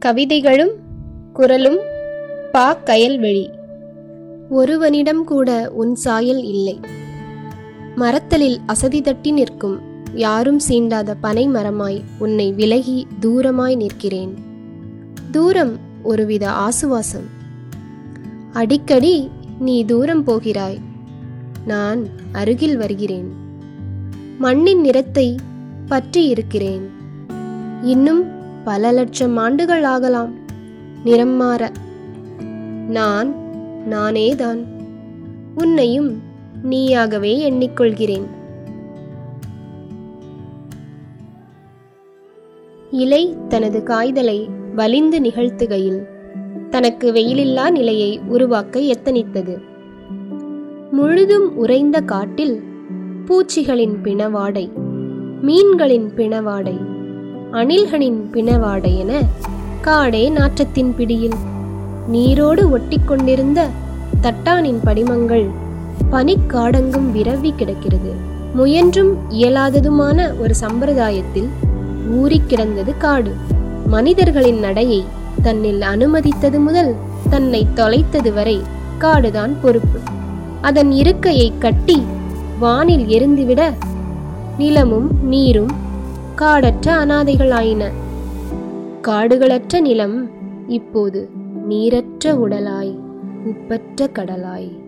கவிதைகளும் குரலும் பா கயல்வெளி ஒருவனிடம் கூட உன் சாயல் இல்லை மரத்தலில் அசதி தட்டி நிற்கும் யாரும் சீண்டாத பனை மரமாய் உன்னை விலகி தூரமாய் நிற்கிறேன் தூரம் ஒருவித ஆசுவாசம் அடிக்கடி நீ தூரம் போகிறாய் நான் அருகில் வருகிறேன் மண்ணின் நிறத்தை பற்றி இருக்கிறேன் இன்னும் பல லட்சம் ஆண்டுகள் ஆகலாம் நிறம் மாற நான் நானேதான் உன்னையும் நீயாகவே எண்ணிக்கொள்கிறேன் இலை தனது காய்தலை வலிந்து நிகழ்த்துகையில் தனக்கு வெயிலில்லா நிலையை உருவாக்க எத்தனித்தது முழுதும் உறைந்த காட்டில் பூச்சிகளின் பிணவாடை மீன்களின் பிணவாடை அணில்களின் பிணவாடை என காடே நாற்றத்தின் பிடியில் நீரோடு ஒட்டிக்கொண்டிருந்த தட்டானின் படிமங்கள் பனிக்காடங்கும் விரவி கிடக்கிறது முயன்றும் இயலாததுமான ஒரு சம்பிரதாயத்தில் ஊறிக் கிடந்தது காடு மனிதர்களின் நடையை தன்னில் அனுமதித்தது முதல் தன்னை தொலைத்தது வரை காடுதான் பொறுப்பு அதன் இருக்கையை கட்டி வானில் எரிந்துவிட நிலமும் நீரும் காடற்ற அனாதைகள் ஆயின காடுகளற்ற நிலம் இப்போது நீரற்ற உடலாய் உப்பற்ற கடலாய்